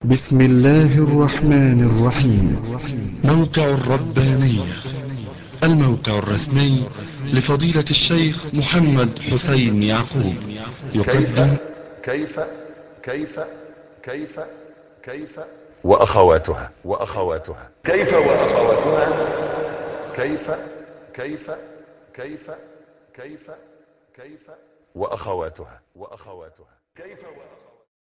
بسم الله الرحمن الرحيم موقع الربانية الموقع الرسمي لفضيلة الشيخ محمد حسين يعقوب يقدم كيف كيف كيف كيف وأخواتها وأخواتها كيف وأخواتها كيف كيف كيف كيف كيف وأخواتها وأخواتها كيف وأخواتها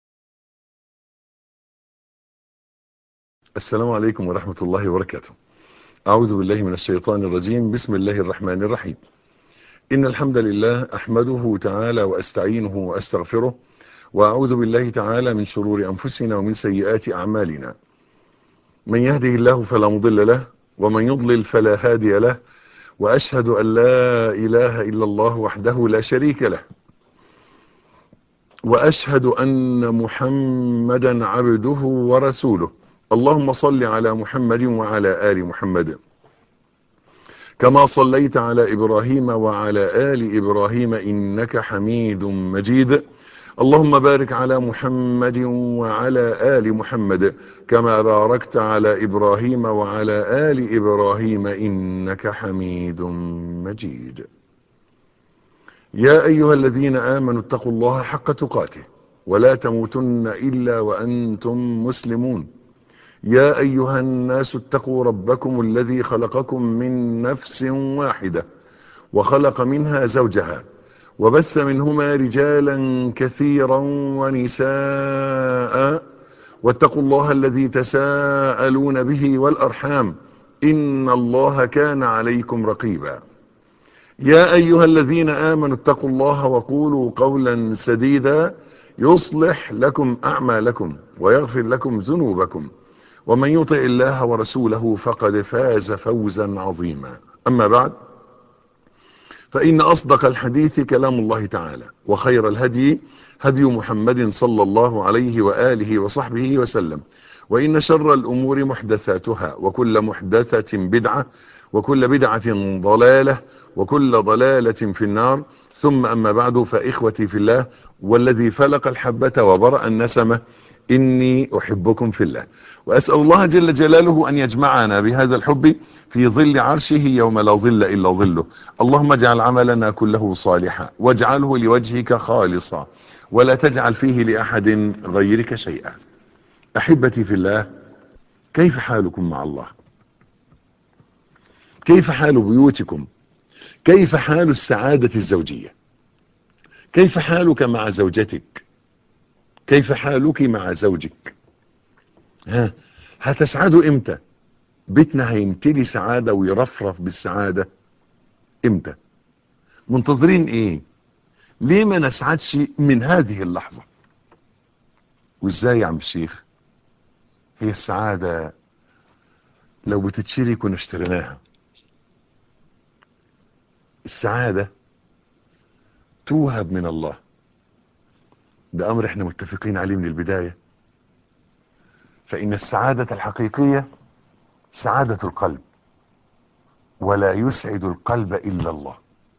السلام عليكم ورحمة الله وبركاته أعوذ بالله من الشيطان الرجيم بسم الله الرحمن الرحيم إن الحمد لله أحمده تعالى وأستعينه وأستغفره وأعوذ بالله تعالى من شرور أنفسنا ومن سيئات أعمالنا من يهده الله فلا مضل له ومن يضلل فلا هادي له وأشهد أن لا إله إلا الله وحده لا شريك له وأشهد أن محمدا عبده ورسوله اللهم صل على محمد وعلى آل محمد كما صليت على إبراهيم وعلى آل إبراهيم إنك حميد مجيد اللهم بارك على محمد وعلى آل محمد كما باركت على إبراهيم وعلى آل إبراهيم إنك حميد مجيد يا أيها الذين آمنوا اتقوا الله حق تقاته ولا تموتن إلا وأنتم مسلمون يا أيها الناس اتقوا ربكم الذي خلقكم من نفس واحدة وخلق منها زوجها وبث منهما رجالا كثيرا ونساء واتقوا الله الذي تساءلون به والأرحام إن الله كان عليكم رقيبا يا أيها الذين آمنوا اتقوا الله وقولوا قولا سديدا يصلح لكم أعمالكم ويغفر لكم ذنوبكم ومن يطع الله ورسوله فقد فاز فوزا عظيما أما بعد فإن أصدق الحديث كلام الله تعالى وخير الهدي هدي محمد صلى الله عليه وآله وصحبه وسلم وإن شر الأمور محدثاتها وكل محدثة بدعة وكل بدعة ضلالة وكل ضلالة في النار ثم أما بعد فإخوتي في الله والذي فلق الحبة وبرأ النسمة إني أحبكم في الله وأسأل الله جل جلاله أن يجمعنا بهذا الحب في ظل عرشه يوم لا ظل إلا ظله اللهم اجعل عملنا كله صالحا واجعله لوجهك خالصا ولا تجعل فيه لأحد غيرك شيئا أحبتي في الله كيف حالكم مع الله كيف حال بيوتكم كيف حال السعادة الزوجية كيف حالك مع زوجتك كيف حالك مع زوجك ها هتسعدوا امتى بيتنا هيمتلي سعادة ويرفرف بالسعادة امتى منتظرين ايه ليه ما نسعدش من هذه اللحظة وازاي يا عم الشيخ هي السعادة لو بتتشري كنا اشتريناها السعادة توهب من الله ده امر احنا متفقين عليه من البداية فان السعادة الحقيقية سعادة القلب ولا يسعد القلب الا الله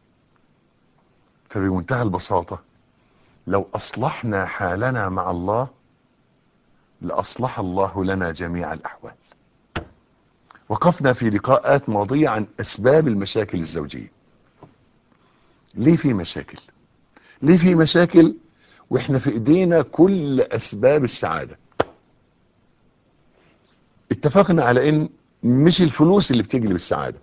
فبمنتهى البساطة لو اصلحنا حالنا مع الله لاصلح الله لنا جميع الاحوال وقفنا في لقاءات ماضية عن اسباب المشاكل الزوجية ليه في مشاكل ليه في مشاكل واحنا في ايدينا كل اسباب السعادة اتفقنا على ان مش الفلوس اللي بتجلب السعادة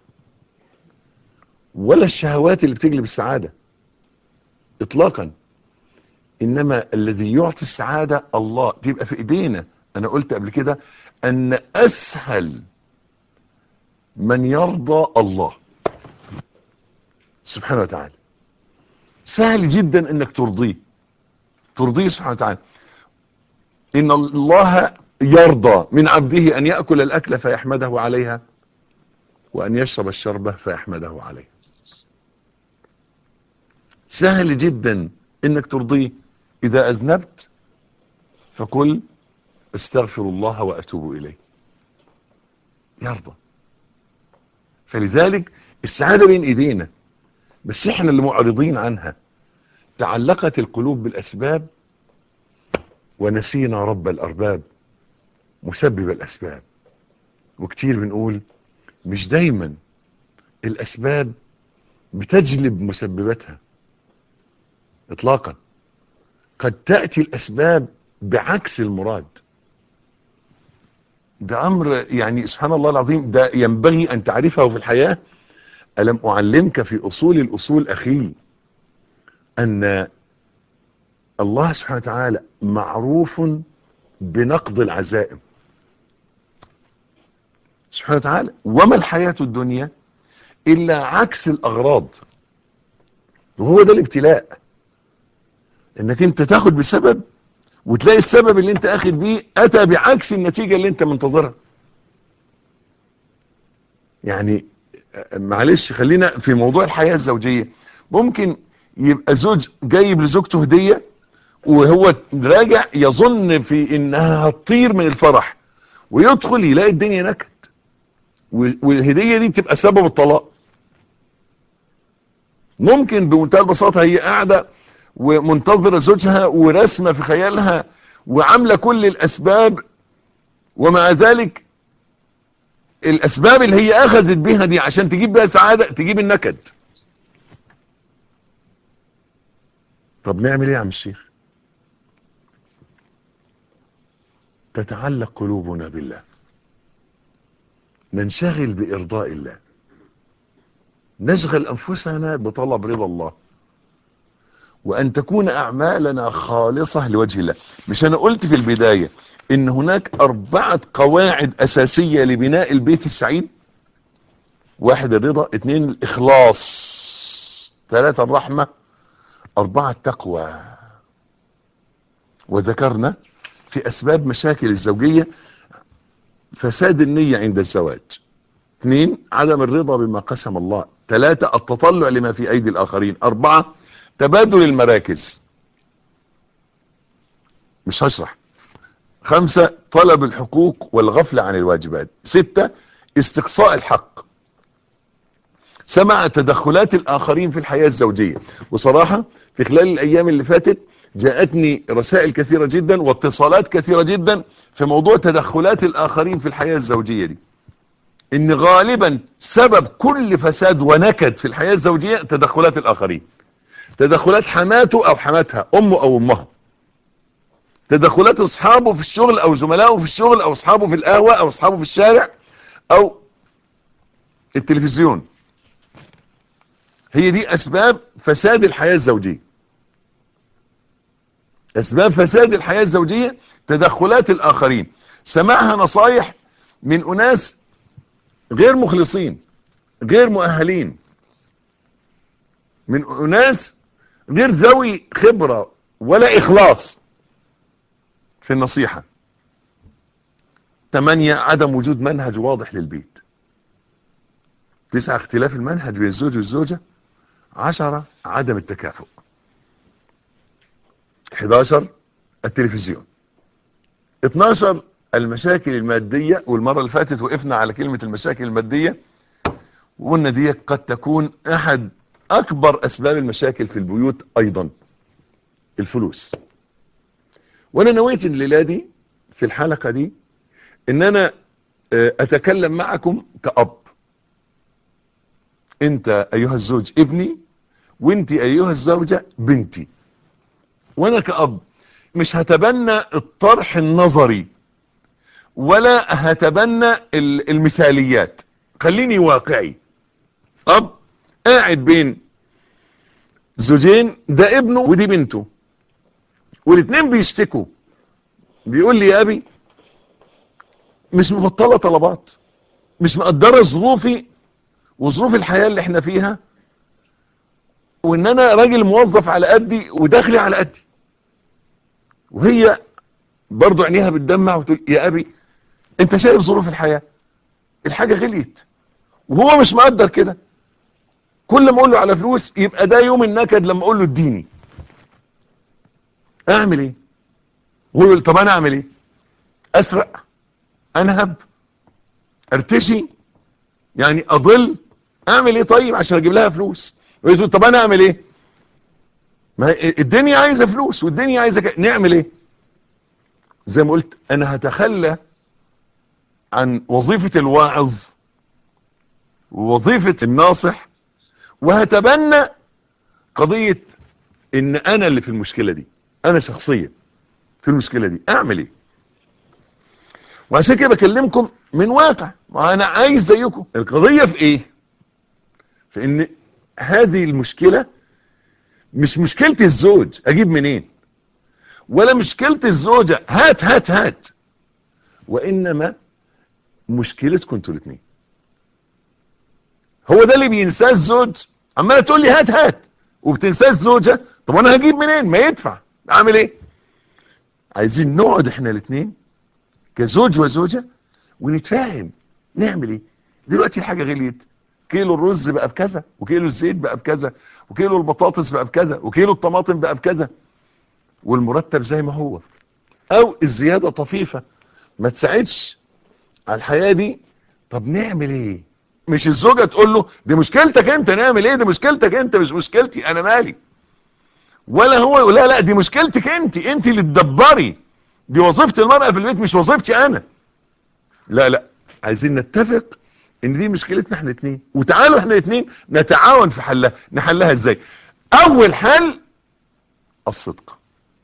ولا الشهوات اللي بتجلب السعادة اطلاقا انما الذي يعطي السعادة الله تبقى في ايدينا انا قلت قبل كده ان اسهل من يرضى الله سبحانه وتعالى سهل جدا انك ترضيه ترضيه سبحانه وتعالى إن الله يرضى من عبده أن يأكل الأكل فيحمده عليها وأن يشرب الشربة فيحمده عليها سهل جدا إنك ترضيه إذا أذنبت فقل استغفر الله وأتوب إليه يرضى فلذلك السعادة بين إيدينا بس إحنا اللي معرضين عنها تعلقت القلوب بالأسباب ونسينا رب الأرباب مسبب الاسباب وكتير بنقول مش دايما الاسباب بتجلب مسبباتها اطلاقا قد تأتي الاسباب بعكس المراد ده امر يعني سبحان الله العظيم ده ينبغي ان تعرفه في الحياة ألم أعلمك في أصول الأصول أخي أن الله سبحانه وتعالى معروف بنقض العزائم سبحانه وتعالى وما الحياة الدنيا إلا عكس الأغراض وهو ده الابتلاء انك انت تاخد بسبب وتلاقي السبب اللي انت اخد بيه اتى بعكس النتيجة اللي انت منتظرها يعني معلش خلينا في موضوع الحياة الزوجية ممكن يبقى زوج جايب لزوجته هدية وهو راجع يظن في انها هتطير من الفرح ويدخل يلاقي الدنيا نكد والهدية دي تبقى سبب الطلاق ممكن بمنتهى البساطة هي قاعدة ومنتظرة زوجها ورسمة في خيالها وعاملة كل الأسباب ومع ذلك الأسباب اللي هي أخذت بها دي عشان تجيب بها سعادة تجيب النكد طب نعمل ايه يا عم الشيخ تتعلق قلوبنا بالله ننشغل بإرضاء الله نشغل أنفسنا بطلب رضا الله وأن تكون أعمالنا خالصة لوجه الله مش أنا قلت في البداية إن هناك أربعة قواعد أساسية لبناء البيت السعيد واحد الرضا اثنين الإخلاص ثلاثة الرحمة أربعة التقوى وذكرنا في أسباب مشاكل الزوجية فساد النية عند الزواج اثنين عدم الرضا بما قسم الله ثلاثة التطلع لما في أيدي الآخرين أربعة تبادل المراكز مش هشرح خمسة طلب الحقوق والغفلة عن الواجبات ستة استقصاء الحق سمع تدخلات الآخرين في الحياة الزوجية وصراحة في خلال الأيام اللي فاتت جاءتني رسائل كثيرة جدا واتصالات كثيرة جدا في موضوع تدخلات الآخرين في الحياة الزوجية دي ان غالبا سبب كل فساد ونكد في الحياة الزوجية تدخلات الآخرين تدخلات حماته أو حماتها أمه أو أمها تدخلات أصحابه في الشغل أو زملائه في الشغل أو أصحابه في القهوة أو أصحابه في الشارع أو التلفزيون هي دي أسباب فساد الحياة الزوجية أسباب فساد الحياة الزوجية تدخلات الآخرين سمعها نصايح من أناس غير مخلصين غير مؤهلين من أناس غير ذوي خبرة ولا إخلاص في النصيحة ثمانية عدم وجود منهج واضح للبيت تسعة اختلاف المنهج بين الزوج والزوجة عشرة عدم التكافؤ 11 التلفزيون 12 المشاكل المادية والمرة اللي فاتت وقفنا على كلمة المشاكل المادية وقلنا دي قد تكون احد اكبر اسباب المشاكل في البيوت ايضا الفلوس وانا نويت الليلة دي في الحلقة دي ان انا اتكلم معكم كأب انت ايها الزوج ابني وانت ايها الزوجة بنتي وانا كأب مش هتبنى الطرح النظري ولا هتبنى المثاليات خليني واقعي اب قاعد بين زوجين ده ابنه ودي بنته والاثنين بيشتكوا بيقول لي يا ابي مش مبطلة طلبات مش مقدرة ظروفي وظروف الحياة اللي احنا فيها وان انا راجل موظف على قدي ودخلي على قدي وهي برضو عينيها بتدمع وتقول يا ابي انت شايف ظروف الحياة الحاجة غليت وهو مش مقدر كده كل ما اقول له على فلوس يبقى ده يوم النكد لما اقول له اديني اعمل ايه ويقول طب انا اعمل ايه اسرق انهب ارتشي يعني اضل اعمل ايه طيب عشان اجيب لها فلوس ويقول طب انا اعمل ايه ما الدنيا عايزه فلوس والدنيا عايزه ك... نعمل ايه زي ما قلت انا هتخلى عن وظيفة الواعظ ووظيفة الناصح وهتبنى قضية ان انا اللي في المشكلة دي انا شخصيا في المشكلة دي اعمل ايه وعشان كده بكلمكم من واقع وانا عايز زيكم القضية في ايه في ان هذه المشكلة مش مشكلة الزوج اجيب منين ولا مشكلة الزوجة هات هات هات وانما مشكلتكم انتوا الاثنين هو ده اللي بينساه الزوج عماله تقول لي هات هات وبتنساه الزوجه طب انا هجيب منين ما يدفع اعمل ايه عايزين نقعد احنا الاثنين كزوج وزوجه ونتفاهم نعمل ايه دلوقتي الحاجه غليت كيلو الرز بقى بكذا وكيلو الزيت بقى بكذا وكيلو البطاطس بقى بكذا وكيلو الطماطم بقى بكذا والمرتب زي ما هو او الزياده طفيفه ما تساعدش على الحياه دي طب نعمل ايه مش الزوجه تقول له دي مشكلتك انت نعمل ايه دي مشكلتك انت مش مشكلتي انا مالي ولا هو يقول لا لا دي مشكلتك انت انت اللي تدبري دي وظيفه المراه في البيت مش وظيفتي انا لا لا عايزين نتفق ان دي مشكلتنا احنا اتنين وتعالوا احنا اتنين نتعاون في حلها نحلها ازاي اول حل الصدق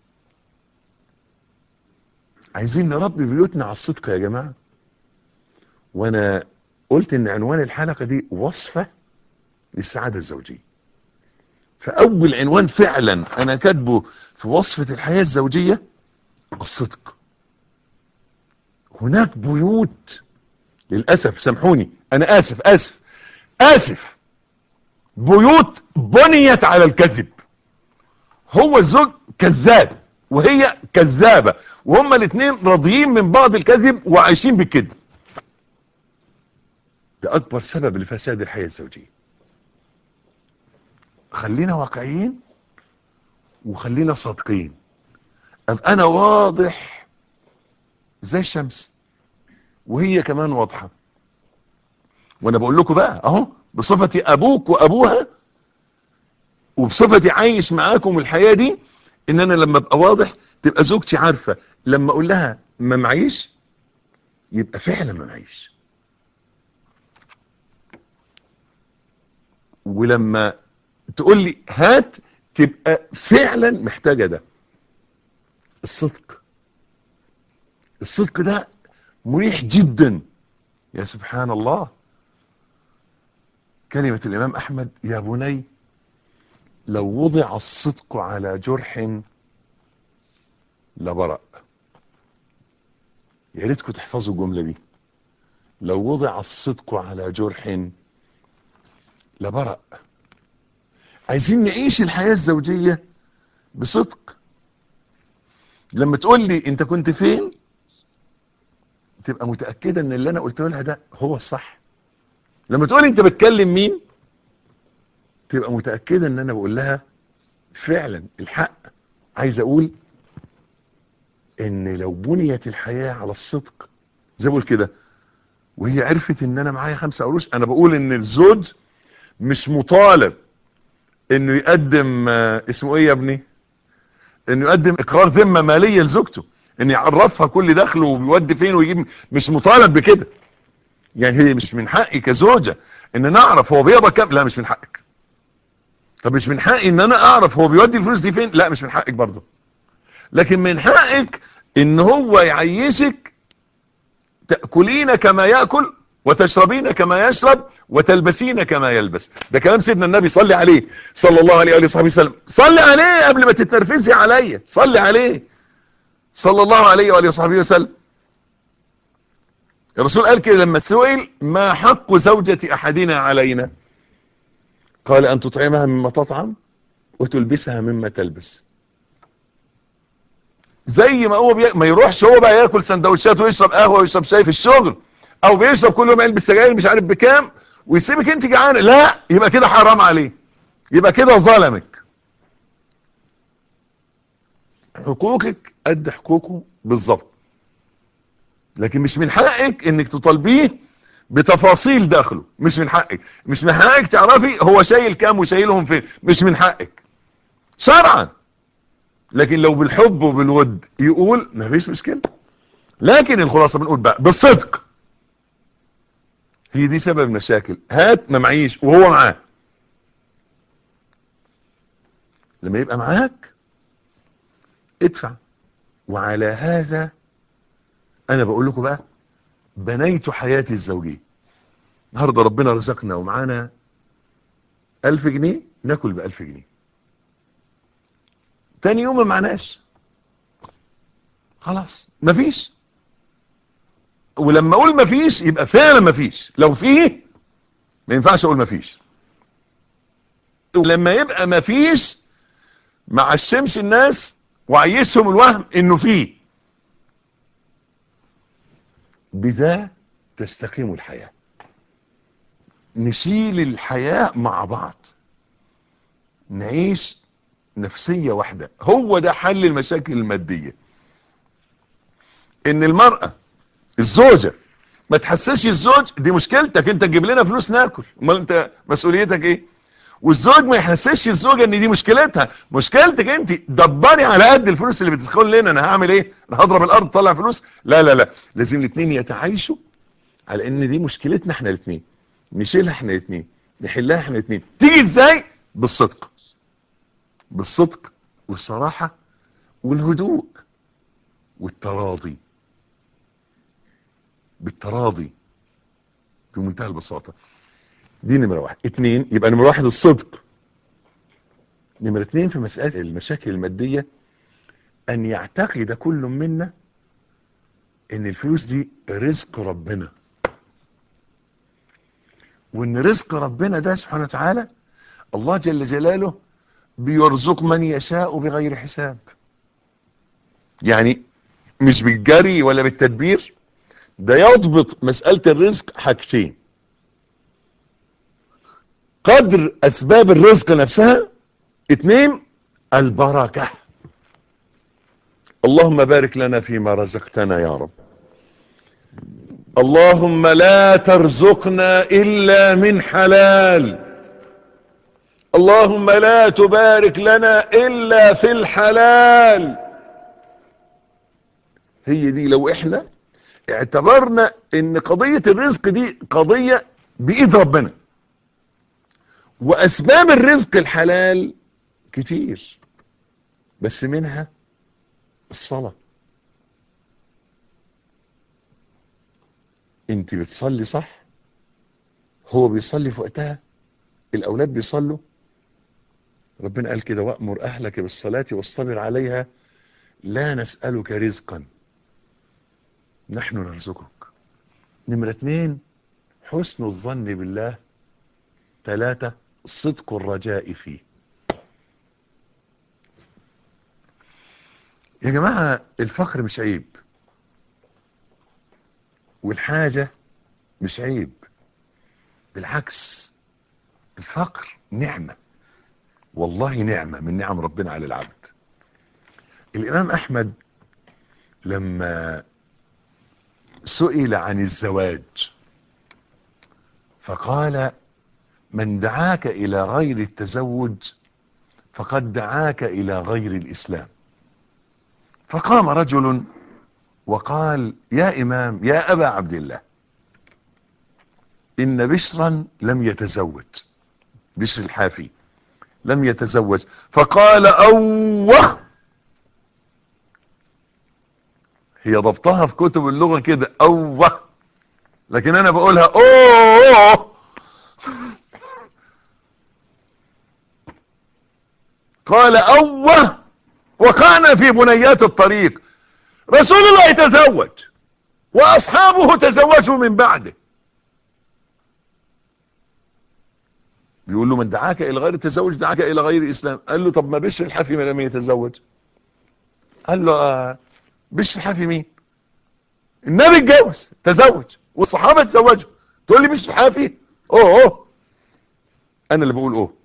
عايزين نربي بيوتنا على الصدق يا جماعه وانا قلت ان عنوان الحلقة دي وصفة للسعادة الزوجية فاول عنوان فعلا انا كاتبه في وصفة الحياة الزوجية الصدق هناك بيوت للأسف سامحوني انا اسف اسف اسف بيوت بنيت على الكذب هو الزوج كذاب وهي كذابة وهما الاثنين راضيين من بعض الكذب وعايشين بالكذب ده اكبر سبب لفساد الحياة الزوجية خلينا واقعيين وخلينا صادقين ابقى انا واضح زي الشمس وهي كمان واضحة وانا بقول لكم بقى اهو بصفتي ابوك وابوها وبصفتي عايش معاكم الحياة دي ان انا لما ابقى واضح تبقى زوجتي عارفة لما اقول لها ما معيش يبقى فعلا ما معيش ولما تقول لي هات تبقى فعلا محتاجة ده الصدق الصدق ده مريح جدا يا سبحان الله كلمة الإمام أحمد يا بني لو وضع الصدق على جرح لبرأ يا ريتكم تحفظوا الجملة دي لو وضع الصدق على جرح لبرأ عايزين نعيش الحياة الزوجية بصدق لما تقول لي انت كنت فين تبقى متأكدة ان اللي انا قلته لها ده هو الصح لما تقول انت بتكلم مين تبقى متأكدة ان انا بقول لها فعلا الحق عايز اقول ان لو بنيت الحياة على الصدق زي بقول كده وهي عرفت ان انا معايا خمسة قروش انا بقول ان الزوج مش مطالب انه يقدم اسمه ايه يا ابني انه يقدم اقرار ذمه ماليه لزوجته ان يعرفها كل دخله وبيودي فين ويجيب مش مطالب بكده يعني هي مش من حقي كزوجه ان نعرف هو بيقبض كام لا مش من حقك طب مش من حقي ان انا اعرف هو بيودي الفلوس دي فين لا مش من حقك برضه لكن من حقك ان هو يعيشك تاكلين كما ياكل وتشربين كما يشرب وتلبسين كما يلبس ده كلام سيدنا النبي صلي عليه صلى الله عليه وآله وصحبه وسلم صلي عليه قبل ما تتنرفزي عليا صلي عليه صلى الله عليه وآله وصحبه وسلم الرسول قال كده لما سئل ما حق زوجة أحدنا علينا قال أن تطعمها مما تطعم وتلبسها مما تلبس زي ما هو بي... ما يروحش هو بقى ياكل سندوتشات ويشرب قهوه ويشرب شاي في الشغل او بيشرب كل يوم علبه سجاير مش عارف بكام ويسيبك انت جعانه لا يبقى كده حرام عليه يبقى كده ظلمك حقوقك قد حقوقه بالظبط لكن مش من حقك انك تطالبيه بتفاصيل داخله مش من حقك مش من حقك تعرفي هو شايل كام وشايلهم فين مش من حقك شرعا لكن لو بالحب وبالود يقول ما فيش مشكله لكن الخلاصه بنقول بقى بالصدق هي دي سبب المشاكل هات ما معيش وهو معاه لما يبقى معاك ادفع وعلى هذا انا بقول لكم بقى بنيت حياتي الزوجية النهارده ربنا رزقنا ومعانا ألف جنيه ناكل بألف جنيه تاني يوم ما معناش خلاص مفيش ولما اقول مفيش يبقى فعلا مفيش لو فيه ما ينفعش اقول مفيش ولما يبقى مفيش مع الشمس الناس وعيشهم الوهم انه فيه بذا تستقيم الحياة نشيل الحياة مع بعض نعيش نفسية واحدة هو ده حل المشاكل المادية ان المرأة الزوجة ما تحسسش الزوج دي مشكلتك انت تجيب لنا فلوس ناكل امال انت مسؤوليتك ايه والزوج ما يحسسش الزوجة ان دي مشكلتها مشكلتك انت دبري على قد الفلوس اللي بتدخل لنا انا هعمل ايه انا هضرب الارض طلع فلوس لا لا لا لازم الاثنين يتعايشوا على ان دي مشكلتنا احنا الاثنين نشيلها احنا الاثنين نحلها احنا الاثنين تيجي ازاي بالصدق بالصدق والصراحة والهدوء والتراضي بالتراضي بمنتهى البساطة دي نمرة واحد اتنين يبقى نمرة واحد الصدق نمرة اتنين في مسألة المشاكل المادية ان يعتقد كل منا ان الفلوس دي رزق ربنا وان رزق ربنا ده سبحانه وتعالى الله جل جلاله بيرزق من يشاء بغير حساب يعني مش بالجري ولا بالتدبير ده يضبط مسألة الرزق حاجتين قدر أسباب الرزق نفسها اتنين البركة اللهم بارك لنا فيما رزقتنا يا رب اللهم لا ترزقنا إلا من حلال اللهم لا تبارك لنا إلا في الحلال هي دي لو احنا اعتبرنا ان قضية الرزق دي قضية بإيد ربنا وأسباب الرزق الحلال كتير بس منها الصلاة انت بتصلي صح هو بيصلي في وقتها الأولاد بيصلوا ربنا قال كده وأمر أهلك بالصلاة واصطبر عليها لا نسألك رزقا نحن نرزقك نمرة اتنين حسن الظن بالله ثلاثة صدق الرجاء فيه يا جماعة الفقر مش عيب والحاجة مش عيب بالعكس الفقر نعمة والله نعمة من نعم ربنا على العبد الإمام أحمد لما سئل عن الزواج فقال من دعاك إلى غير التزوج فقد دعاك إلى غير الإسلام فقام رجل وقال يا إمام يا أبا عبد الله إن بشرا لم يتزوج بشر الحافي لم يتزوج فقال أوه هي ضبطها في كتب اللغة كده أوه لكن أنا بقولها أوه قال أوه وقعنا في بنيات الطريق رسول الله تزوج وأصحابه تزوجوا من بعده بيقول له من دعاك إلى غير التزوج دعاك إلى غير الإسلام قال له طب ما بشر الحفي لم يتزوج قال له آه بشر الحفي مين النبي اتجوز تزوج والصحابة تزوجوا تقول لي بشر الحفي اوه اوه انا اللي بقول اوه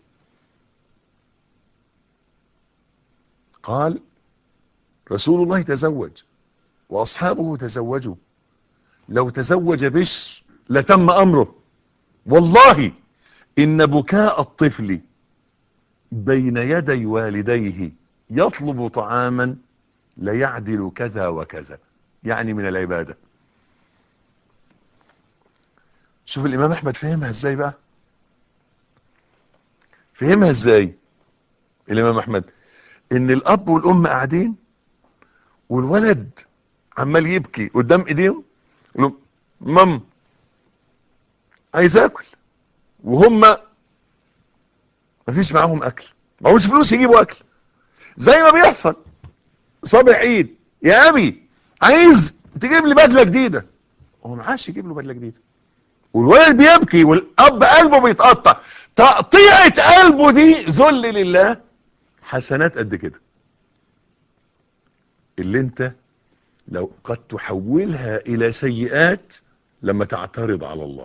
قال رسول الله تزوج واصحابه تزوجوا لو تزوج بشر لتم امره والله ان بكاء الطفل بين يدي والديه يطلب طعاما ليعدل كذا وكذا يعني من العبادة شوف الامام احمد فهمها ازاي بقى فهمها ازاي الامام احمد ان الاب والام قاعدين والولد عمال يبكي قدام ايديهم يقول لهم مام عايز اكل وهم مفيش معاهم اكل معهوش فلوس يجيبوا اكل زي ما بيحصل صابح عيد يا ابي عايز تجيب لي بدله جديده هو معاش يجيب له بدله جديده والولد بيبكي والاب قلبه بيتقطع تقطيعه قلبه دي ذل لله حسنات قد كده اللي انت لو قد تحولها الى سيئات لما تعترض على الله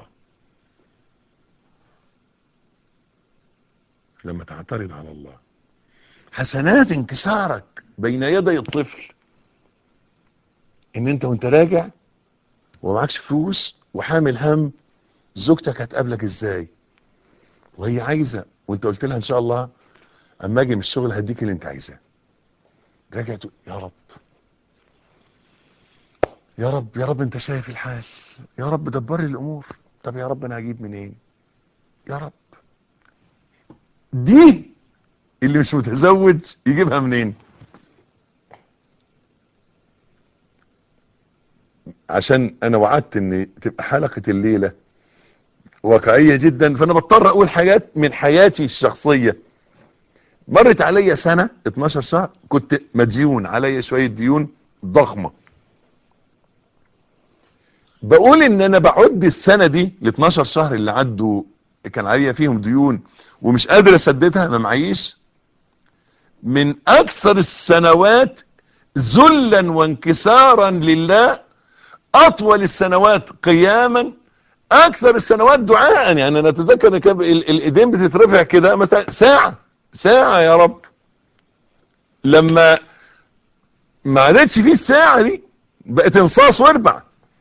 لما تعترض على الله حسنات انكسارك بين يدي الطفل ان انت وانت راجع ومعكش فلوس وحامل هم زوجتك هتقابلك ازاي وهي عايزه وانت قلت لها ان شاء الله اما اجي من الشغل هديك اللي انت عايزاه راجع تقول يا رب يا رب يا رب انت شايف الحال يا رب دبر لي الامور طب يا رب انا هجيب منين يا رب دي اللي مش متزوج يجيبها منين عشان انا وعدت ان تبقى حلقة الليلة واقعية جدا فانا بضطر اقول حاجات من حياتي الشخصية مرت عليا سنة 12 شهر كنت مديون عليا شوية ديون ضخمة بقول ان انا بعد السنة دي ال 12 شهر اللي عدوا كان عليا فيهم ديون ومش قادر اسددها ما معيش من اكثر السنوات ذلا وانكسارا لله اطول السنوات قياما اكثر السنوات دعاء يعني انا اتذكر ان كان الايدين بتترفع كده مثلا ساعة ساعة يا رب لما ما عادتش فيه الساعة دي بقت انصاص واربع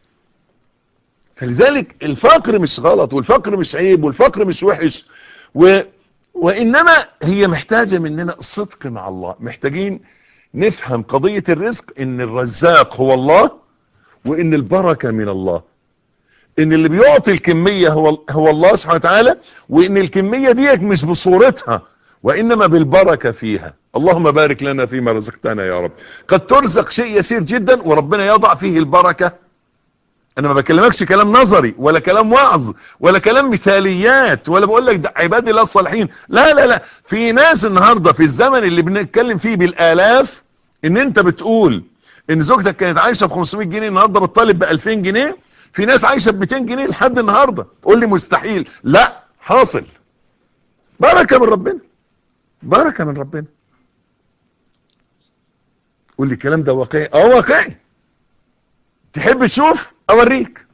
فلذلك الفقر مش غلط والفقر مش عيب والفقر مش وحش و وإنما هي محتاجة مننا صدق مع الله محتاجين نفهم قضية الرزق إن الرزاق هو الله وإن البركة من الله إن اللي بيعطي الكمية هو, هو الله سبحانه وتعالى وإن الكمية دي مش بصورتها وإنما بالبركة فيها اللهم بارك لنا فيما رزقتنا يا رب قد ترزق شيء يسير جدا وربنا يضع فيه البركة انا ما بكلمكش كلام نظري ولا كلام وعظ ولا كلام مثاليات ولا بقول لك ده عباد الله الصالحين لا لا لا في ناس النهاردة في الزمن اللي بنتكلم فيه بالالاف ان انت بتقول ان زوجتك كانت عايشة ب 500 جنيه النهاردة بتطالب ب 2000 جنيه في ناس عايشة ب 200 جنيه لحد النهاردة تقول لي مستحيل لا حاصل بركة من ربنا بركة من ربنا قول لي الكلام ده واقعي اه واقعي تحب تشوف اوريك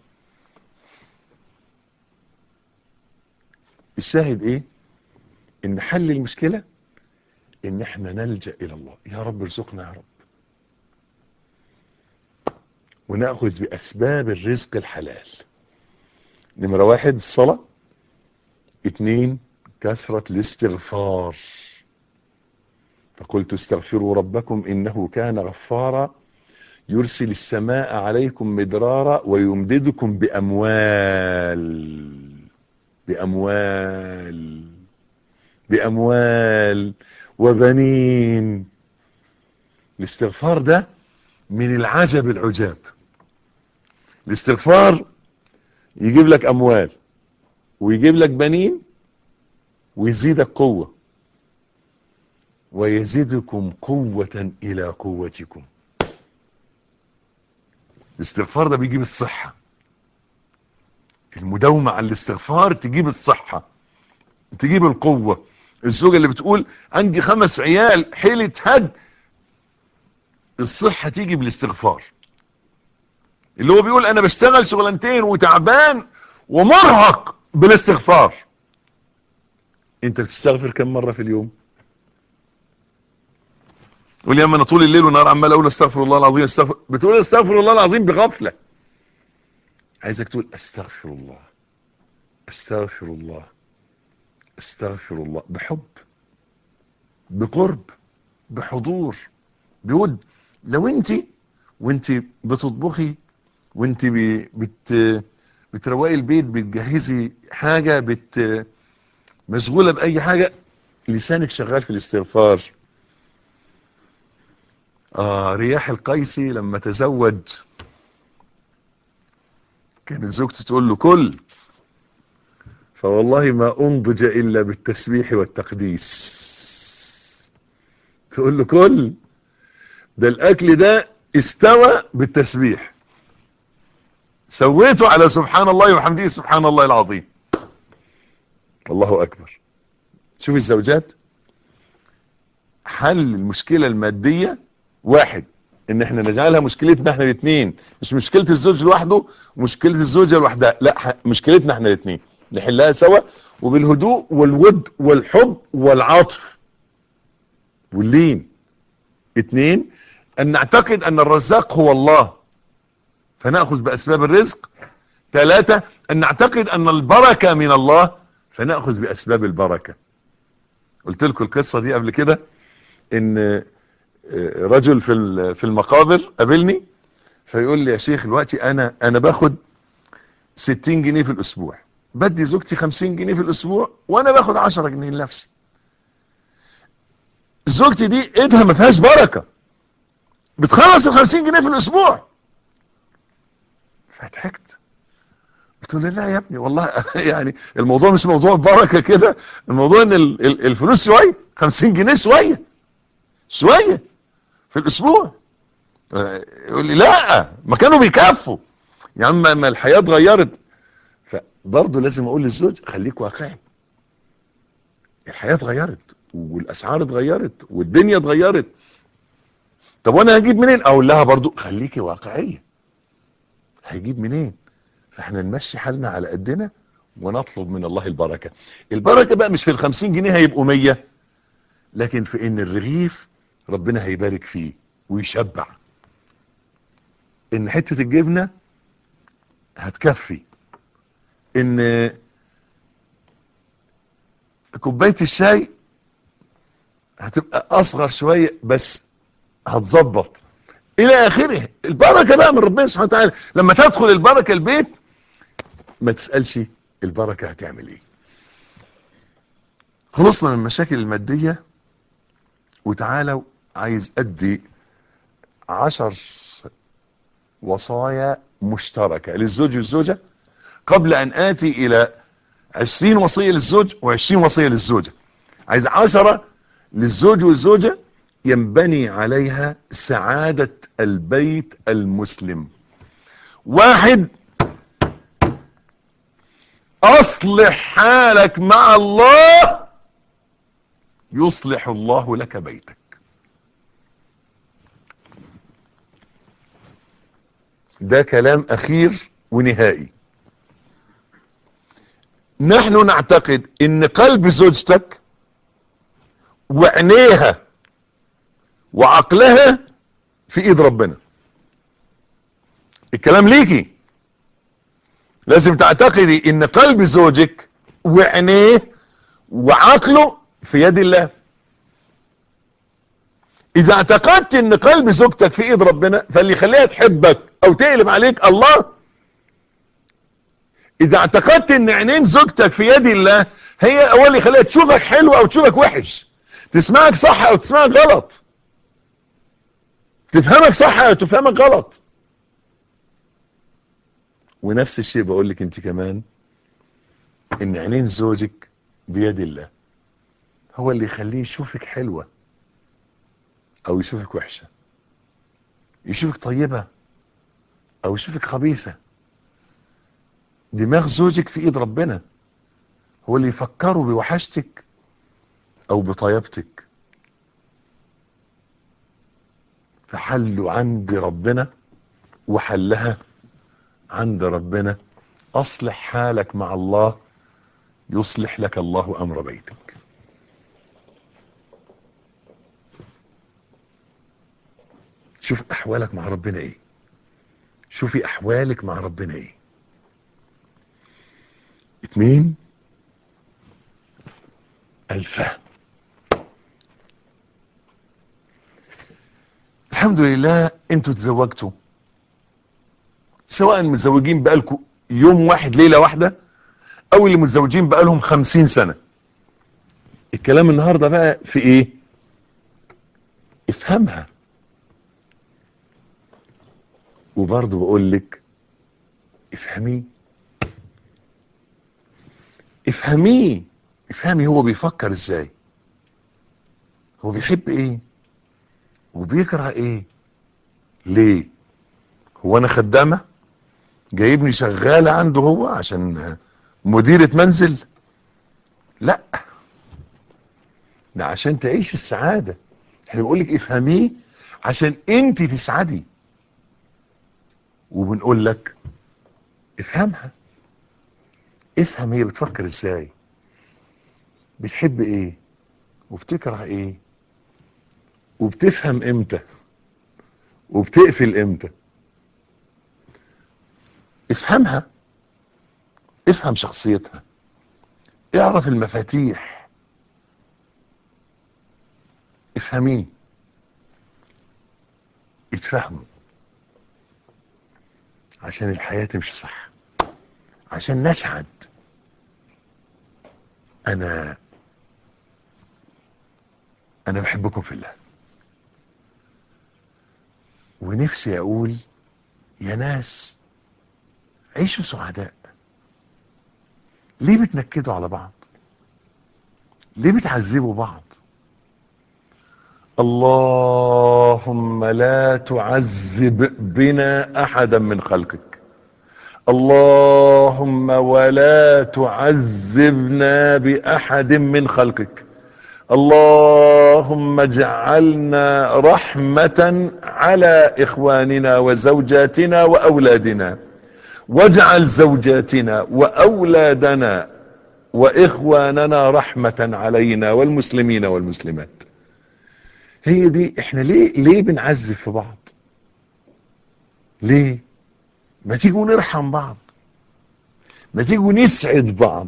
الشاهد ايه ان حل المشكلة ان احنا نلجأ الى الله يا رب ارزقنا يا رب ونأخذ باسباب الرزق الحلال نمرة واحد الصلاة اتنين كثرة الاستغفار فقلت استغفروا ربكم انه كان غفارا يرسل السماء عليكم مدرارا ويمددكم بأموال بأموال بأموال وبنين الاستغفار ده من العجب العجاب الاستغفار يجيب لك أموال ويجيب لك بنين ويزيدك قوة ويزيدكم قوة إلى قوتكم الاستغفار ده بيجيب الصحة المداومة على الاستغفار تجيب الصحة تجيب القوة الزوجة اللي بتقول عندي خمس عيال حيلة هج الصحة تيجي بالاستغفار اللي هو بيقول انا بشتغل شغلانتين وتعبان ومرهق بالاستغفار انت بتستغفر كم مرة في اليوم يقول يا اما انا طول الليل والنهار عمال اقول استغفر الله العظيم استغفر بتقول استغفر الله العظيم بغفله عايزك تقول استغفر الله استغفر الله استغفر الله بحب بقرب بحضور بود لو انت وانت بتطبخي وانت بت بتروقي البيت بتجهزي حاجة بت مشغولة بأي حاجة لسانك شغال في الاستغفار آه رياح القيسي لما تزوج كانت زوجته تقول له كل فوالله ما أنضج إلا بالتسبيح والتقديس تقول له كل ده الأكل ده استوى بالتسبيح سويته على سبحان الله وحمده سبحان الله العظيم الله أكبر شوف الزوجات حل المشكلة المادية واحد ان احنا نجعلها مشكلتنا احنا الاثنين مش مشكلة الزوج لوحده ومشكلة الزوجة لوحدها لا مشكلتنا احنا الاثنين نحلها سوا وبالهدوء والود والحب والعطف واللين اثنين ان نعتقد ان الرزاق هو الله فنأخذ بأسباب الرزق ثلاثة ان نعتقد ان البركة من الله فنأخذ بأسباب البركة قلت لكم القصة دي قبل كده ان رجل في في المقابر قابلني فيقول لي يا شيخ دلوقتي انا انا باخد 60 جنيه في الاسبوع بدي زوجتي 50 جنيه في الاسبوع وانا باخد 10 جنيه لنفسي زوجتي دي ايدها ما فيهاش بركه بتخلص ال 50 جنيه في الاسبوع فضحكت قلت له لا يا ابني والله يعني الموضوع مش موضوع بركه كده الموضوع ان الفلوس شويه 50 جنيه شويه شويه في الاسبوع يقول لي لا ما كانوا بيكفوا يا عم ما الحياه اتغيرت فبرضه لازم اقول للزوج خليك واقعي الحياه اتغيرت والاسعار اتغيرت والدنيا اتغيرت طب وانا هجيب منين اقول لها برضه خليكي واقعيه هيجيب منين فاحنا نمشي حالنا على قدنا ونطلب من الله البركه البركه بقى مش في الخمسين جنيه هيبقوا مية لكن في ان الرغيف ربنا هيبارك فيه ويشبع ان حتة الجبنة هتكفي ان كوباية الشاي هتبقى اصغر شوية بس هتظبط الى اخره البركة بقى من ربنا سبحانه وتعالى لما تدخل البركة البيت ما تسألش البركة هتعمل ايه خلصنا من المشاكل المادية وتعالوا عايز ادي عشر وصايا مشتركة للزوج والزوجة قبل ان اتي الى عشرين وصية للزوج وعشرين وصية للزوجة عايز عشرة للزوج والزوجة ينبني عليها سعادة البيت المسلم واحد اصلح حالك مع الله يصلح الله لك بيتك ده كلام اخير ونهائي نحن نعتقد ان قلب زوجتك وعينيها وعقلها في ايد ربنا الكلام ليكي لازم تعتقدي ان قلب زوجك وعينيه وعقله في يد الله اذا اعتقدت ان قلب زوجتك في ايد ربنا فاللي يخليها تحبك او تقلب عليك الله اذا اعتقدت ان عينين زوجتك في يد الله هي اول اللي يخليها تشوفك حلو او تشوفك وحش تسمعك صح او تسمعك غلط تفهمك صح او تفهمك غلط ونفس الشيء بقول لك انت كمان ان عينين زوجك بيد الله هو اللي يخليه يشوفك حلوة او يشوفك وحشة يشوفك طيبة او يشوفك خبيثة دماغ زوجك في ايد ربنا هو اللي يفكره بوحشتك او بطيبتك فحله عند ربنا وحلها عند ربنا اصلح حالك مع الله يصلح لك الله امر بيتك شوف احوالك مع ربنا ايه شوفي احوالك مع ربنا ايه اتنين الفهم الحمد لله انتوا تزوجتوا سواء متزوجين بقالكم يوم واحد ليلة واحدة او اللي متزوجين بقالهم خمسين سنة الكلام النهاردة بقى في ايه افهمها وبرضه بقول لك افهميه افهميه افهمي هو بيفكر ازاي هو بيحب ايه وبيكره ايه ليه هو انا خدامة جايبني شغالة عنده هو عشان مديرة منزل لا ده عشان تعيش السعادة احنا بنقول لك افهميه عشان انت تسعدي وبنقول لك افهمها افهم هي بتفكر ازاي بتحب ايه وبتكره ايه وبتفهم امتى وبتقفل امتى افهمها افهم شخصيتها اعرف المفاتيح افهميه اتفهموا عشان الحياة تمشي صح عشان نسعد انا انا بحبكم في الله ونفسي اقول يا ناس عيشوا سعداء ليه بتنكدوا على بعض ليه بتعذبوا بعض اللهم لا تعذب بنا احدا من خلقك اللهم ولا تعذبنا باحد من خلقك اللهم اجعلنا رحمة على اخواننا وزوجاتنا واولادنا واجعل زوجاتنا واولادنا واخواننا رحمة علينا والمسلمين والمسلمات هي دي احنا ليه ليه بنعذب في بعض ليه ما تيجوا نرحم بعض ما تيجوا نسعد بعض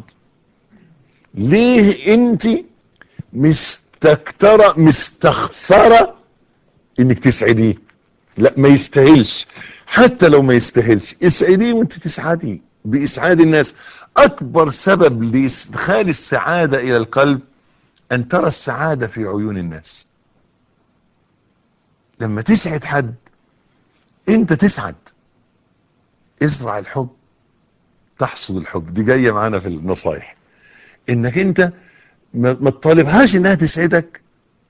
ليه انت مستكترة مستخسرة انك تسعديه لا ما يستاهلش حتى لو ما يستاهلش اسعديه وانت تسعدي باسعاد الناس اكبر سبب لادخال السعادة الى القلب ان ترى السعادة في عيون الناس لما تسعد حد انت تسعد ازرع الحب تحصد الحب دي جاية معانا في النصايح انك انت ما تطالبهاش انها تسعدك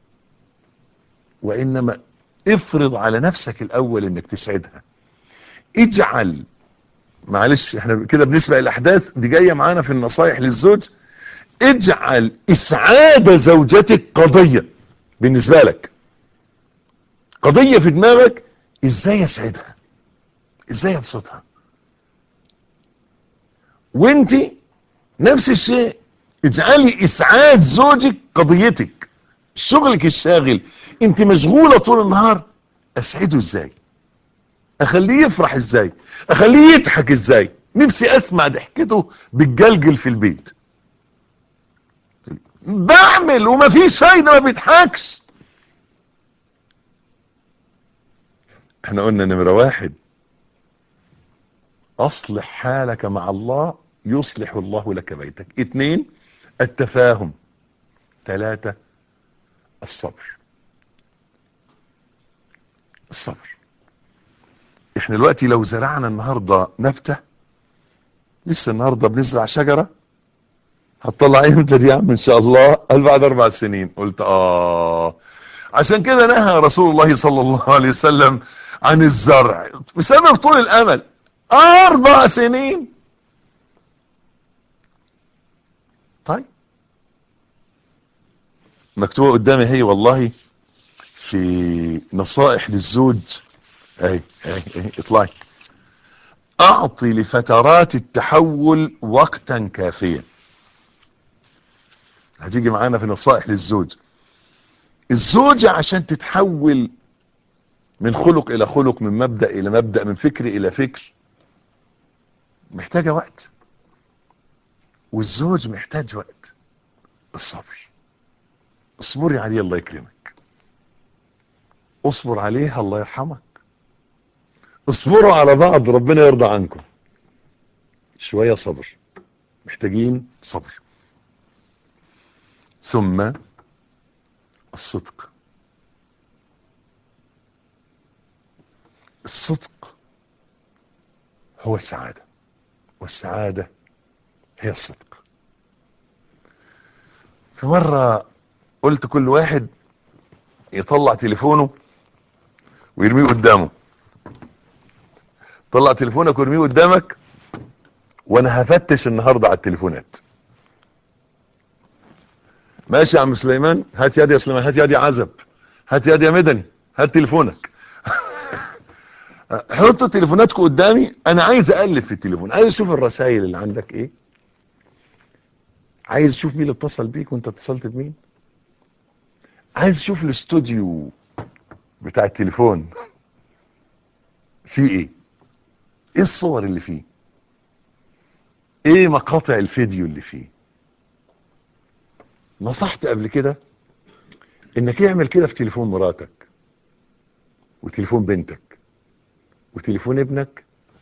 وانما افرض على نفسك الاول انك تسعدها اجعل معلش احنا كده بنسبق الاحداث دي جاية معانا في النصايح للزوج اجعل اسعاد زوجتك قضية بالنسبة لك قضية في دماغك ازاي اسعدها ازاي ابسطها وانت نفس الشيء اجعلي اسعاد زوجك قضيتك شغلك الشاغل انت مشغولة طول النهار اسعده ازاي اخليه يفرح ازاي اخليه يضحك ازاي نفسي اسمع ضحكته بالجلجل في البيت بعمل ومفيش فايدة ما بيضحكش احنا قلنا نمرة واحد اصلح حالك مع الله يصلح الله لك بيتك اتنين التفاهم ثلاثة الصبر الصبر احنا دلوقتي لو زرعنا النهاردة نبتة لسه النهاردة بنزرع شجرة هتطلع امتى دي يا عم ان شاء الله قال بعد اربع سنين قلت اه عشان كده نهى رسول الله صلى الله عليه وسلم عن الزرع بسبب طول الامل اربع سنين طيب مكتوبة قدامي هي والله في نصائح للزوج اهي اهي اهي اطلعي اعطي لفترات التحول وقتا كافيا هتيجي معانا في نصائح للزوج الزوجة عشان تتحول من خلق الى خلق من مبدأ الى مبدأ من فكر الى فكر محتاجة وقت والزوج محتاج وقت الصبر اصبري عليه الله يكرمك اصبر عليه الله يرحمك اصبروا على بعض ربنا يرضى عنكم شوية صبر محتاجين صبر ثم الصدق الصدق هو السعادة والسعادة هي الصدق في مرة قلت كل واحد يطلع تليفونه ويرميه قدامه طلع تليفونك وارميه قدامك وانا هفتش النهاردة على التليفونات ماشي يا عم سليمان هات يد يا سليمان هات يد يا عزب هات يد يا مدني هات تليفونك حطوا تليفوناتكم قدامي انا عايز اقلب في التليفون عايز اشوف الرسائل اللي عندك ايه عايز اشوف مين اللي اتصل بيك وانت اتصلت بمين عايز اشوف الاستوديو بتاع التليفون فيه ايه ايه الصور اللي فيه ايه مقاطع الفيديو اللي فيه نصحت قبل كده انك اعمل كده في تليفون مراتك وتليفون بنتك وتليفون ابنك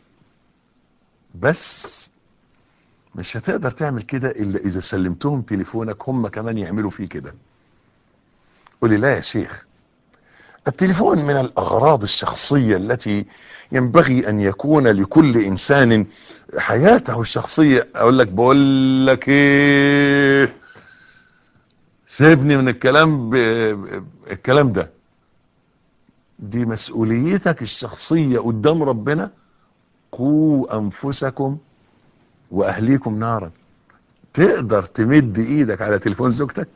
بس مش هتقدر تعمل كده الا اذا سلمتهم تليفونك هم كمان يعملوا فيه كده قولي لا يا شيخ التليفون من الاغراض الشخصية التي ينبغي ان يكون لكل انسان حياته الشخصية اقول لك بقول لك ايه سيبني من الكلام ب... الكلام ده دي مسؤوليتك الشخصية قدام ربنا قوا انفسكم واهليكم نارا تقدر تمد ايدك على تليفون زوجتك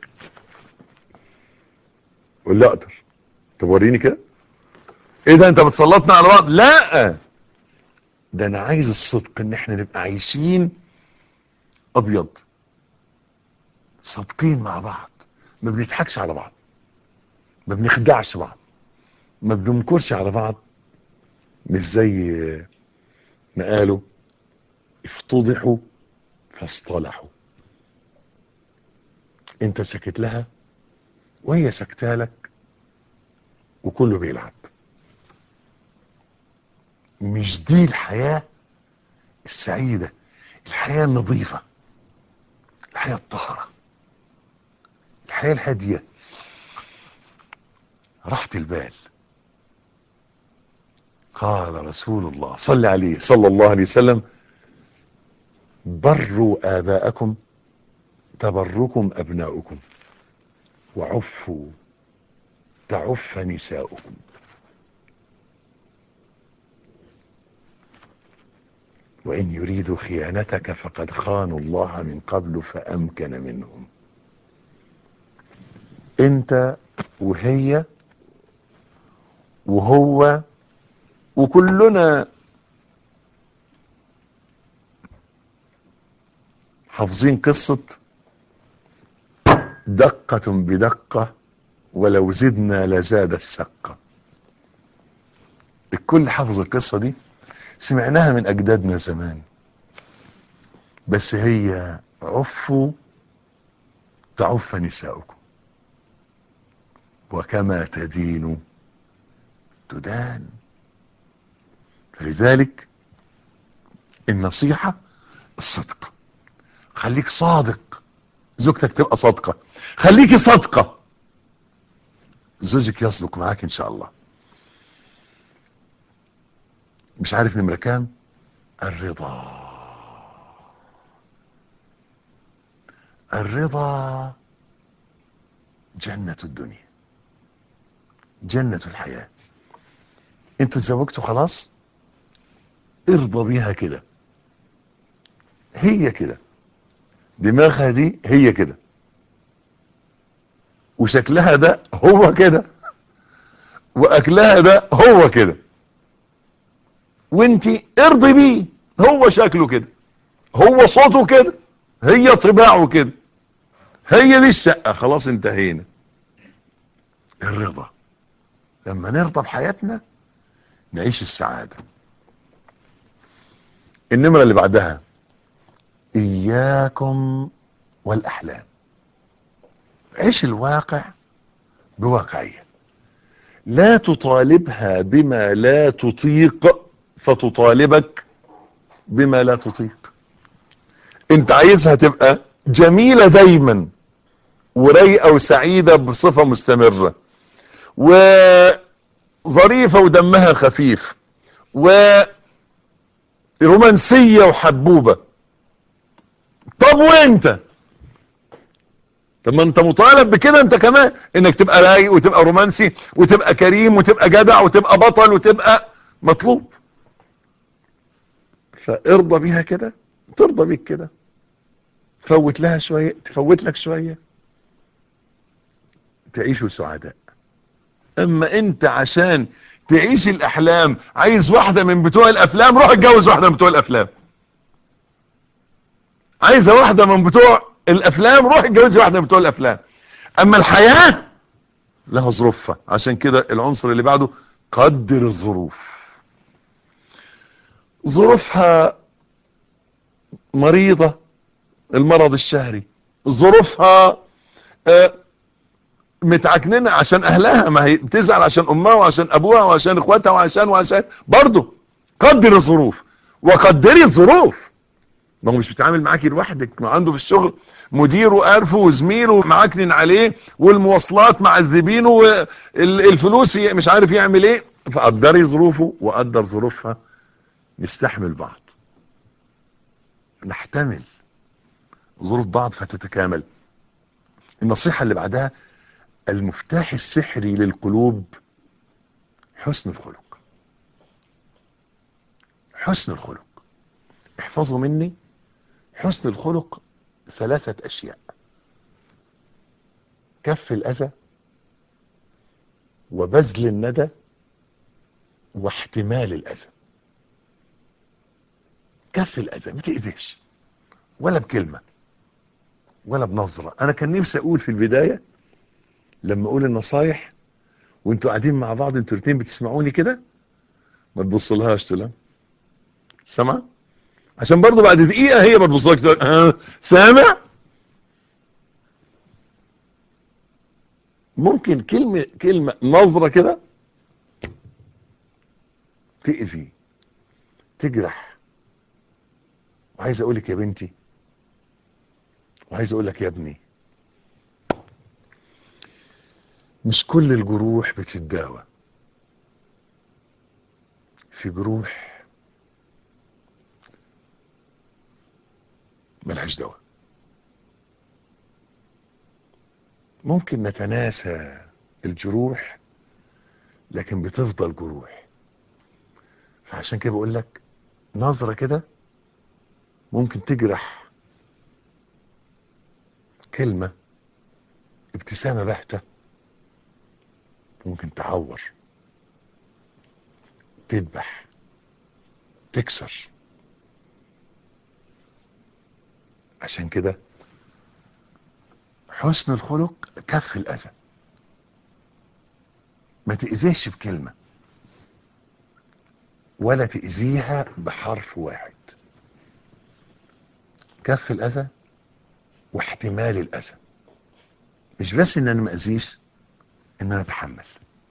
قول لا اقدر طب وريني كده ايه ده انت بتسلطنا على بعض لا ده انا عايز الصدق ان احنا نبقى عايشين ابيض صادقين مع بعض ما بنضحكش على بعض ما بنخدعش بعض ما بننكرش على بعض مش زي ما قالوا افتضحوا فاصطلحوا انت سكت لها وهي سكتالك وكله بيلعب مش دي الحياة السعيدة الحياة النظيفة الحياة الطهرة الحياة الهادية راحة البال قال رسول الله صلى عليه صلى الله عليه وسلم بروا آباءكم تبركم أبناؤكم وعفوا تعف نساؤكم وإن يريدوا خيانتك فقد خانوا الله من قبل فأمكن منهم انت وهي وهو وكلنا حافظين قصة دقة بدقة ولو زدنا لزاد السقة الكل حافظ القصة دي سمعناها من أجدادنا زمان بس هي عفوا تعف نساؤكم وكما تدين تدان فلذلك النصيحة الصدق خليك صادق زوجتك تبقى صادقة خليكي صادقة زوجك يصدق معاك ان شاء الله مش عارف نمرة كام الرضا الرضا جنة الدنيا جنة الحياة انتوا اتزوجتوا خلاص ارضى بيها كده هي كده دماغها دي هي كده وشكلها ده هو كده واكلها ده هو كده وانتي ارضي بيه هو شكله كده هو صوته كده هي طباعه كده هي دي الشقة خلاص انتهينا الرضا لما نرضى بحياتنا نعيش السعادة النمرة اللي بعدها إياكم والأحلام عيش الواقع بواقعية لا تطالبها بما لا تطيق فتطالبك بما لا تطيق انت عايزها تبقى جميلة دايما ورايقة وسعيدة بصفة مستمرة وظريفة ودمها خفيف ورومانسية وحبوبة طب وانت طب ما انت مطالب بكده انت كمان انك تبقى رايق وتبقى رومانسي وتبقى كريم وتبقى جدع وتبقى بطل وتبقى مطلوب فارضى بيها كده ترضى بيك كده فوت لها شوية تفوت لك شوية تعيشوا سعداء اما انت عشان تعيش الاحلام عايز واحدة من بتوع الافلام روح اتجوز واحدة من بتوع الافلام عايزة واحدة من بتوع الافلام روح اتجوزي واحدة من بتوع الافلام اما الحياة لها ظروفها عشان كده العنصر اللي بعده قدر الظروف ظروفها مريضة المرض الشهري ظروفها آه، متعكننة عشان اهلها ما هي بتزعل عشان امها وعشان ابوها وعشان اخواتها وعشان وعشان برضه قدر الظروف وقدري الظروف ما هو مش بيتعامل معاكي لوحدك ما عنده في الشغل مديره وقرفه وزميله معكنن عليه والمواصلات معذبينه والفلوس مش عارف يعمل ايه فقدري ظروفه وقدر ظروفها نستحمل بعض نحتمل ظروف بعض فتتكامل النصيحة اللي بعدها المفتاح السحري للقلوب حسن الخلق حسن الخلق احفظوا مني حسن الخلق ثلاثة أشياء كف الأذى وبذل الندى واحتمال الأذى كف الأذى ما تأذيش ولا بكلمة ولا بنظرة أنا كان نفسي أقول في البداية لما أقول النصايح وانتوا قاعدين مع بعض انتوا الاثنين بتسمعوني كده ما تبصلهاش تقول لها سامع عشان برضه بعد دقيقة هي ما تبصلكش تقول ها سامع ممكن كلمة كلمة نظرة كده تأذي تجرح وعايز اقول لك يا بنتي وعايز اقول لك يا ابني مش كل الجروح بتتداوى في جروح ملهاش دواء ممكن نتناسى الجروح لكن بتفضل جروح فعشان كده بقول لك نظرة كده ممكن تجرح كلمة ابتسامة باهتة ممكن تعور تذبح تكسر عشان كده حسن الخلق كف الأذى ما تأذيش بكلمة ولا تأذيها بحرف واحد كف الأذى واحتمال الأذى مش بس ان انا ما اذيش ان انا اتحمل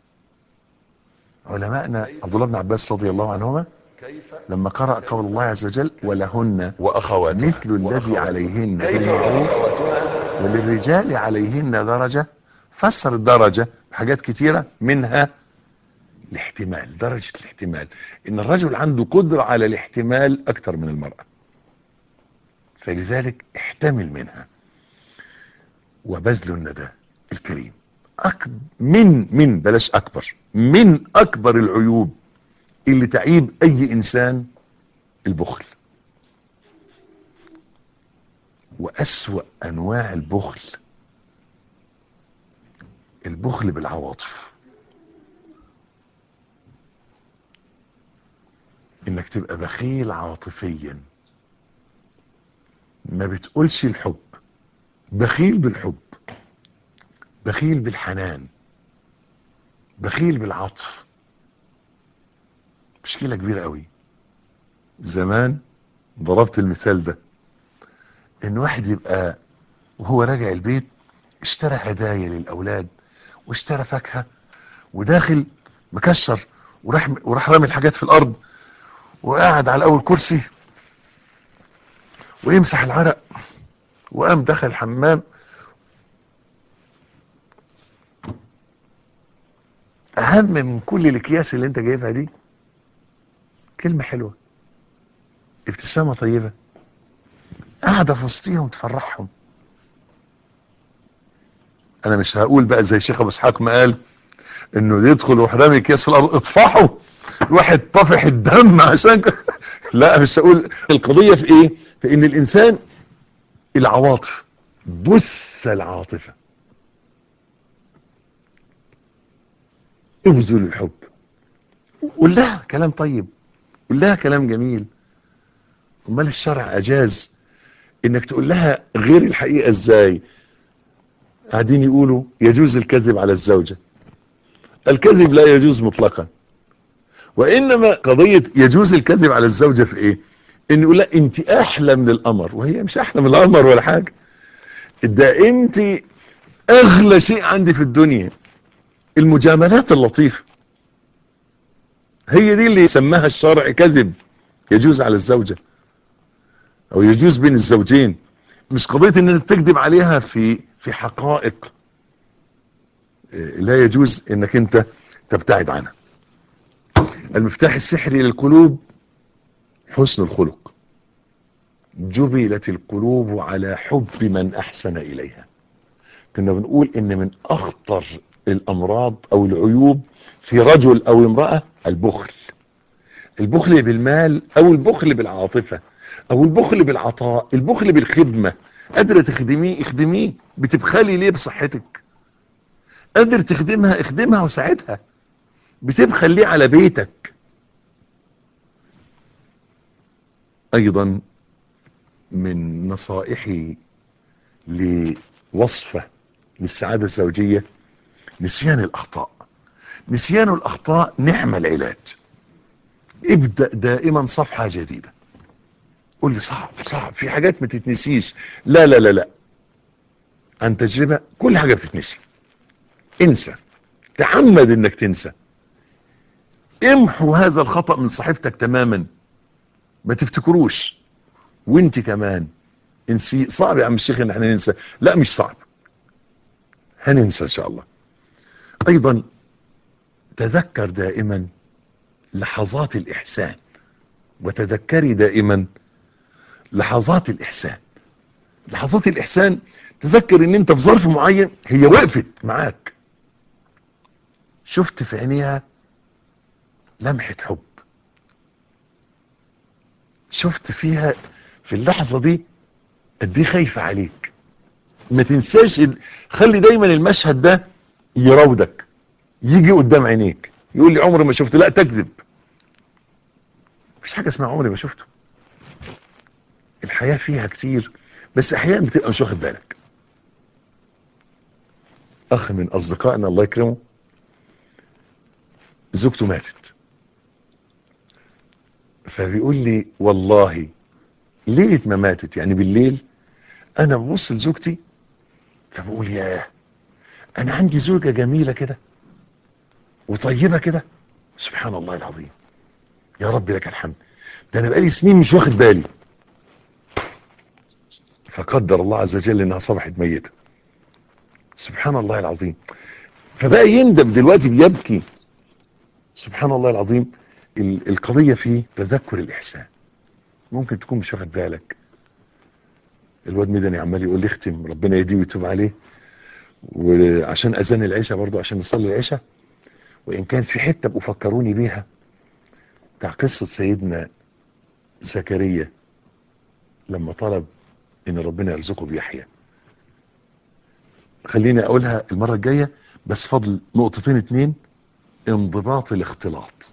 علماءنا عبد الله بن عباس رضي الله عنهما كيف لما قرأ قول الله عز وجل ولهن وأخواتها مثل الذي عليهن بالمعروف وللرجال عليهن درجة فسر الدرجة بحاجات كتيرة منها الاحتمال درجة الاحتمال ان الرجل عنده قدرة على الاحتمال اكتر من المرأة فلذلك احتمل منها وبذل الندى الكريم أكبر من من بلاش أكبر من أكبر العيوب اللي تعيب أي إنسان البخل وأسوأ أنواع البخل البخل بالعواطف إنك تبقى بخيل عاطفيا ما بتقولش الحب بخيل بالحب بخيل بالحنان بخيل بالعطف مشكلة كبيرة قوي زمان ضربت المثال ده ان واحد يبقى وهو راجع البيت اشترى هدايا للاولاد واشترى فاكهة وداخل مكشر وراح وراح رامي الحاجات في الارض وقاعد على اول كرسي ويمسح العرق وقام دخل الحمام اهم من كل الاكياس اللي انت جايبها دي كلمة حلوة ابتسامة طيبة قاعدة في وسطيهم تفرحهم انا مش هقول بقى زي شيخ ابو اسحاق ما قال انه يدخل وحرامي اكياس في الارض اطفحوا واحد طفح الدم عشان ك... لا مش هقول القضية في ايه في ان الانسان العواطف بث العاطفة ابذل الحب قول لها كلام طيب قول لها كلام جميل امال الشرع اجاز انك تقول لها غير الحقيقة ازاي قاعدين يقولوا يجوز الكذب على الزوجة الكذب لا يجوز مطلقا وانما قضية يجوز الكذب على الزوجة في ايه ان يقول لها انت احلى من القمر وهي مش احلى من القمر ولا حاجة ده انت اغلى شيء عندي في الدنيا المجاملات اللطيفة هي دي اللي سماها الشرع كذب يجوز على الزوجة او يجوز بين الزوجين مش قضية ان انت تكذب عليها في في حقائق لا يجوز انك انت تبتعد عنها المفتاح السحري للقلوب حسن الخلق جبلت القلوب على حب من احسن اليها كنا بنقول ان من اخطر الامراض او العيوب في رجل او امرأة البخل البخل بالمال او البخل بالعاطفة او البخل بالعطاء البخل بالخدمة قادرة تخدميه اخدميه بتبخلي ليه بصحتك قادر تخدمها اخدمها وساعدها بتبخل ليه على بيتك ايضا من نصائحي لوصفة للسعادة الزوجية نسيان الاخطاء نسيان الاخطاء نعم العلاج ابدأ دائما صفحة جديدة قول لي صعب صعب في حاجات ما تتنسيش لا لا لا لا عن تجربة كل حاجة بتتنسي انسى تعمد انك تنسى امحو هذا الخطأ من صحيفتك تماما ما تفتكروش وانت كمان انسي صعب يا عم الشيخ ان احنا ننسى لا مش صعب هننسى ان شاء الله ايضا تذكر دائما لحظات الاحسان وتذكري دائما لحظات الاحسان لحظات الاحسان تذكر ان انت في ظرف معين هي وقفت معاك شفت في عينيها لمحة حب شفت فيها في اللحظة دي قد ايه خايفة عليك ما تنساش ال... خلي دايما المشهد ده يراودك يجي قدام عينيك يقول لي عمري ما شفته لا تكذب مفيش حاجة اسمها عمري ما شفته الحياة فيها كتير بس احيانا بتبقى مش واخد بالك اخ من اصدقائنا الله يكرمه زوجته ماتت فبيقول لي والله ليلة ما ماتت يعني بالليل انا ببص لزوجتي فبقول ياه انا عندي زوجة جميلة كده وطيبة كده سبحان الله العظيم يا رب لك الحمد ده انا بقالي سنين مش واخد بالي فقدر الله عز وجل انها صبحت ميتة سبحان الله العظيم فبقى يندم دلوقتي بيبكي سبحان الله العظيم القضية في تذكر الإحسان ممكن تكون مش واخد بالك الواد مدني عمال يقول لي اختم ربنا يهديه ويتوب عليه وعشان أذان العشاء برضو عشان نصلي العشاء وإن كانت في حتة بقوا فكروني بيها بتاع قصة سيدنا زكريا لما طلب ان ربنا يرزقه بيحيى خليني اقولها المرة الجاية بس فضل نقطتين اتنين انضباط الاختلاط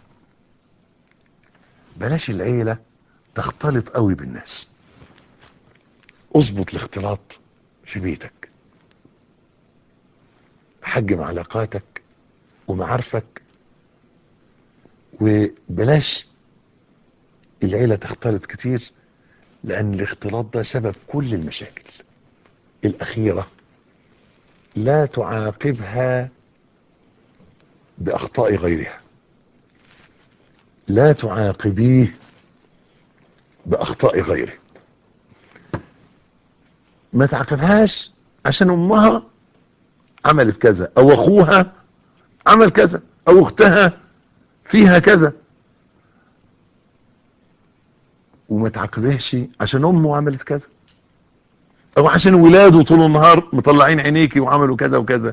بلاش العيلة تختلط قوي بالناس اظبط الاختلاط في بيتك حجم علاقاتك ومعارفك وبلاش العيلة تختلط كتير لأن الاختلاط ده سبب كل المشاكل الأخيرة لا تعاقبها بأخطاء غيرها لا تعاقبيه بأخطاء غيره ما تعاقبهاش عشان امها عملت كذا او اخوها عمل كذا او اختها فيها كذا وما تعاقبهش عشان امه عملت كذا او عشان ولاده طول النهار مطلعين عينيكي وعملوا كذا وكذا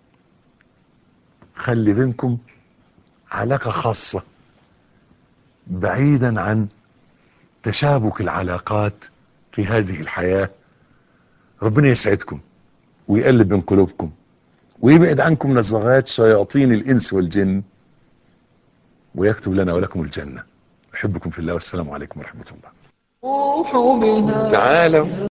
خلي بينكم علاقة خاصة بعيدا عن تشابك العلاقات في هذه الحياة ربنا يسعدكم ويقلب من قلوبكم ويبعد عنكم نزغات شياطين الإنس والجن ويكتب لنا ولكم الجنة أحبكم في الله والسلام عليكم ورحمة الله روح بها تعالوا